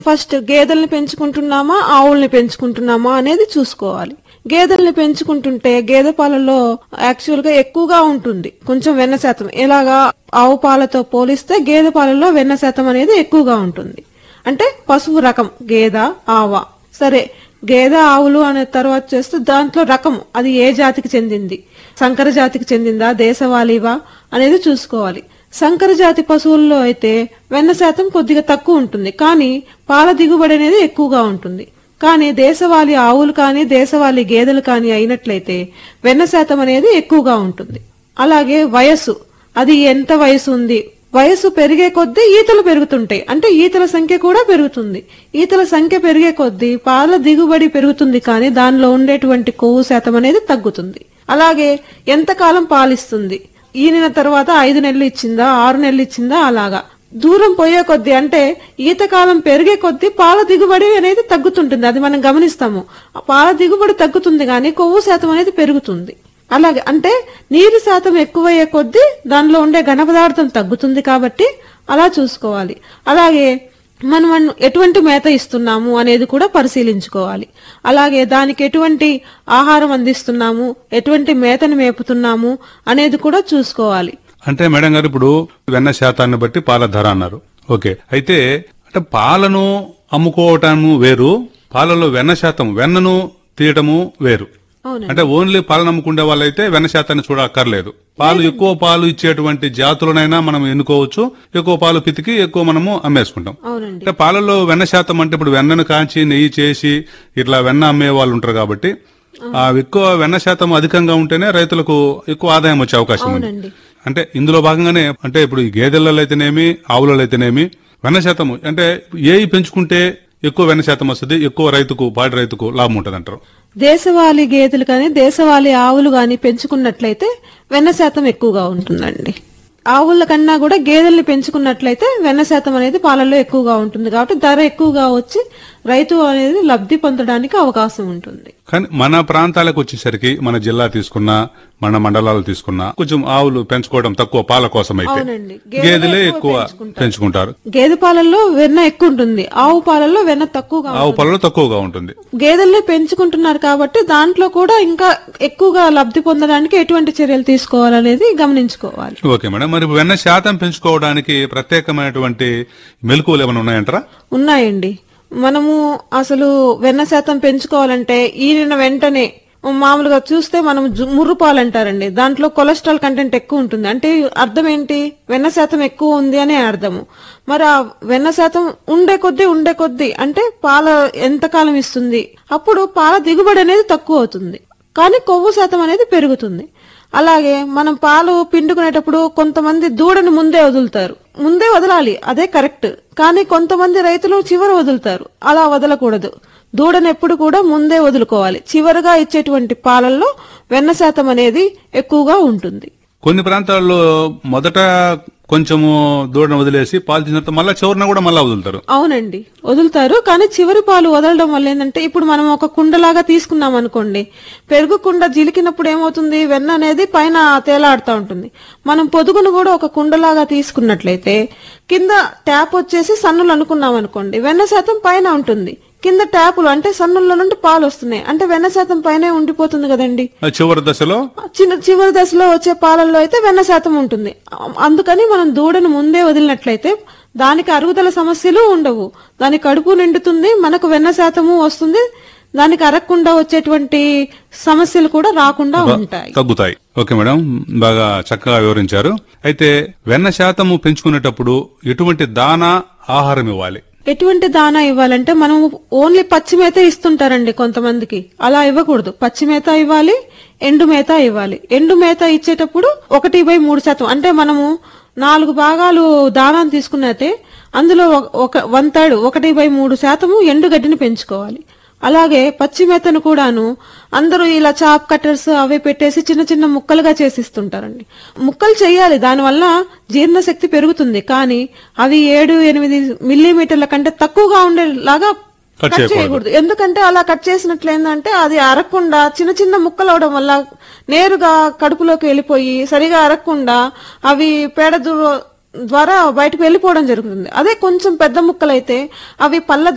First గేదెల్ని పెంచుకుంటున్నామా ఆవుల్ని పెంచుకుంటున్నామా అనేది చూసుకోవాలి గేదెల్ని పెంచుకుంటుంటే గేదె పాలలో యాక్చువల్ గా ఎక్కువగా ఉంటుంది కొంచెం వెన్న శాతం ఇలాగా ఆవు పాలతో పోలిస్తే గేదె పాలలో వెన్న శాతం అనేది ఎక్కువగా ఉంటుంది అంటే పశువు రకం గేద ఆవ సరే గేదె ఆవులు అనే తర్వాత చేస్తే దాంట్లో రకం అది ఏ జాతికి చెందింది సంకర జాతికి చెందిందా దేశవాళీవా అనేది చూసుకోవాలి సంకర జాతి పశువుల్లో అయితే వెన్న శాతం కొద్దిగా తక్కువ ఉంటుంది కానీ పాల దిగుబడి అనేది ఎక్కువగా ఉంటుంది కానీ దేశవాళీ ఆవులు కానీ దేశవాళీ గేదెలు కానీ అయినట్లయితే వెన్న శాతం అనేది ఎక్కువగా ఉంటుంది అలాగే వయస్సు అది ఎంత వయసు ఉంది వయసు పెరిగే కొద్దీ ఈతలు పెరుగుతుంటాయి అంటే ఈతల సంఖ్య కూడా పెరుగుతుంది ఈతల సంఖ్య పెరిగే కొద్దీ పాల దిగుబడి పెరుగుతుంది కానీ దానిలో ఉండేటువంటి కొవ్వు శాతం అనేది తగ్గుతుంది అలాగే ఎంతకాలం పాలిస్తుంది ఈనిన తర్వాత ఐదు నెలలు ఇచ్చిందా ఆరు నెలలు ఇచ్చిందా అలాగా దూరం పోయే కొద్దీ అంటే ఈతకాలం పెరిగే కొద్దీ పాల దిగుబడి అనేది తగ్గుతుంటుంది అది మనం గమనిస్తాము ఆ పాల దిగుబడి తగ్గుతుంది కానీ కొవ్వు శాతం అనేది పెరుగుతుంది అలాగే అంటే నీరు శాతం ఎక్కువయ్యే కొద్దీ దానిలో ఉండే ఘన పదార్థం తగ్గుతుంది కాబట్టి అలా చూసుకోవాలి అలాగే మనం అన్- ఎటువంటి మేత ఇస్తున్నాము అనేది కూడా పరిశీలించుకోవాలి అలాగే దానికి ఎటువంటి ఆహారం అందిస్తున్నాము ఎటువంటి మేతను మేపుతున్నాము అనేది కూడా చూసుకోవాలి అంటే మేడం గారు ఇప్పుడు వెన్న శాతాన్ని బట్టి పాల ధర అన్నారు ఓకే అయితే అంటే పాలను అమ్ముకోవటము వేరు పాలలో వెన్న శాతం వెన్నను తీయటము వేరు అవునండి అంటే ఓన్లీ పాలను అమ్ముకునే వాళ్ళైతే వెన్న శాతాన్ని చూడక్కర్లేదు పాలు ఎక్కువ పాలు ఇచ్చేటువంటి జాతులనైనా మనం ఎన్నుకోవచ్చు ఎక్కువ పాలు పితికి ఎక్కువ మనము అమ్మేసుకుంటాం అవునండి అంటే పాలలో వెన్న శాతం అంటే ఇప్పుడు వెన్నను కాంచి నెయ్యి చేసి ఇట్లా వెన్న అమ్మే వాళ్ళు ఉంటారు కాబట్టి ఆ ఎక్కువ వెన్న శాతం అధికంగా ఉంటేనే రైతులకు ఎక్కువ ఆదాయం వచ్చే అవకాశం ఉంది అవునండి అంటే ఇందులో భాగంగానే అంటే ఇప్పుడు ఈ గేదెలలో అయితేనేమి ఆవులలో అయితేనేమి వెన్న శాతము అంటే ఏవి పెంచుకుంటే ఎక్కువ వెన్న శాతం వస్తుంది ఎక్కువ రైతుకు పాడి రైతుకు లాభం ఉంటుంది అంటారు దేశవాళీ గేదెలు కానీ దేశవాళీ ఆవులు కానీ పెంచుకున్నట్లయితే వెన్న శాతం ఎక్కువగా ఉంటుందండి ఆవుల కన్నా కూడా గేదెల్ని పెంచుకున్నట్లయితే వెన్న శాతం అనేది పాలల్లో ఎక్కువగా ఉంటుంది కాబట్టి ధర ఎక్కువగా వచ్చి రైతు అనేది లబ్ధి పొందడానికి అవకాశం ఉంటుంది కానీ మన ప్రాంతాలకు వచ్చేసరికి మన జిల్లా తీసుకున్నా మన మండలాలు తీసుకున్నా కొంచెం ఆవులు పెంచుకోవడం తక్కువ పాల కోసం అయితే అవునండి. గేదెలే ఎక్కువ పెంచుకుంటారు. పెంచుకుంటారు గేదె పాలల్లో వెన్న ఎక్కువ ఉంటుంది ఆవు పాలల్లో వెన్న తక్కువగా ఆవు పాలలో తక్కువగా ఉంటుంది గేదెల్ని పెంచుకుంటున్నారు కాబట్టి దాంట్లో కూడా ఇంకా ఎక్కువగా లబ్ధి పొందడానికి ఎటువంటి చర్యలు తీసుకోవాలనేది గమనించుకోవాలి ఓకే మేడం మరి వెన్న శాతం పెంచుకోవడానికి ప్రత్యేకమైనటువంటి మెలకువలు ఏమైనా ఉన్నాయంటారా ఉన్నాయండి మనము అసలు వెన్న శాతం పెంచుకోవాలంటే ఈనిన వెంటనే మామూలుగా చూస్తే మనం జు- ముర్రు పాలు అంటారండి దాంట్లో కొలెస్ట్రాల్ కంటెంట్ ఎక్కువ ఉంటుంది అంటే అర్థం ఏంటి వెన్న శాతం ఎక్కువ ఉంది అనే అర్థము మరి ఆ వెన్న శాతం ఉండే కొద్దీ ఉండే కొద్దీ అంటే పాల ఎంతకాలం ఇస్తుంది అప్పుడు పాల దిగుబడి అనేది తక్కువ అవుతుంది కానీ కొవ్వు శాతం అనేది పెరుగుతుంది అలాగే మనం పాలు పిండుకునేటప్పుడు కొంతమంది దూడని ముందే వదులుతారు ముందే వదలాలి అదే కరెక్ట్ కానీ కొంతమంది రైతులు చివర వదులుతారు అలా వదలకూడదు దూడని ఎప్పుడు కూడా ముందే వదులుకోవాలి చివరగా ఇచ్చేటువంటి పాలల్లో వెన్న శాతం అనేది ఎక్కువగా ఉంటుంది కొన్ని ప్రాంతాల్లో మొదట కొంచెము దూడను వదిలేసి పాలు తిన్న తర్వాత మళ్ళా చివరిన కూడా మళ్ళా వదులుతారు అవునండి వదులుతారు కానీ చివరి పాలు వదలడం వల్ల ఏంటంటే ఇప్పుడు మనం ఒక కుండలాగా తీసుకున్నాం అనుకోండి పెరుగు కుండ జిలికినప్పుడు ఏమవుతుంది వెన్న అనేది పైన తేలాడుతూ ఉంటుంది మనం పొదుగును కూడా ఒక కుండలాగా తీసుకున్నట్లయితే కింద ట్యాప్ వచ్చేసి సన్నులు అనుకున్నాం అనుకోండి వెన్న శాతం పైన ఉంటుంది కింద ట్యాపులు అంటే సన్నుల నుండి పాలు వస్తున్నాయి అంటే వెన్న శాతం పైనే ఉండిపోతుంది కదండి ఆ చివరి దశలో చిన్న చివరి దశలో వచ్చే పాలల్లో అయితే వెన్న శాతం ఉంటుంది అందుకని మనం దూడను ముందే వదిలినట్లయితే దానికి అరుగుదల సమస్యలు ఉండవు దాని కడుపు నిండుతుంది మనకు వెన్న శాతము వస్తుంది దానికి అరగకుండా వచ్చేటువంటి సమస్యలు కూడా రాకుండా ఉంటాయి తగ్గుతాయి ఓకే మేడం బాగా చక్కగా వివరించారు అయితే వెన్న శాతము పెంచుకునేటప్పుడు ఎటువంటి దానా ఆహారం ఇవ్వాలి ఎటువంటి దానా ఇవ్వాలంటే మనం ఓన్లీ పచ్చి మేత ఇస్తుంటారండి కొంతమందికి అలా ఇవ్వకూడదు పచ్చి మేత ఇవ్వాలి ఎండు మేత ఇవ్వాలి ఎండు మేత ఇచ్చేటప్పుడు ఒకటి బై మూడు శాతం అంటే మనము నాలుగు భాగాలు దానాన్ని తీసుకున్నైతే అందులో ఒక- ఒక వన్ థర్డ్ ఒకటి బై మూడు శాతము ఎండుగడ్డిని పెంచుకోవాలి అలాగే పచ్చి మేతను కూడాను అందరూ ఇలా చాప్ కట్టర్స్ అవి పెట్టేసి చిన్న చిన్న ముక్కలుగా చేసిస్తుంటారండి ముక్కలు చేయాలి దానివల్ల జీర్ణశక్తి పెరుగుతుంది కానీ అవి ఏడు ఎనిమిది మిల్లీమీటర్ల కంటే తక్కువగా ఉండేలాగా కట్ కట్ చేయకూడదు. చేయకూడదు ఎందుకంటే అలా కట్ చేసినట్లు ఏంటంటే అది అరగకుండా చిన్న చిన్న ముక్కలు అవడం వల్ల నేరుగా కడుపులోకి వెళ్ళిపోయి సరిగా అరగకుండా అవి పేడ దు- ద్వారా బయటకు వెళ్ళిపోవడం జరుగుతుంది అదే కొంచెం పెద్ద ముక్కలైతే అవి పళ్ళ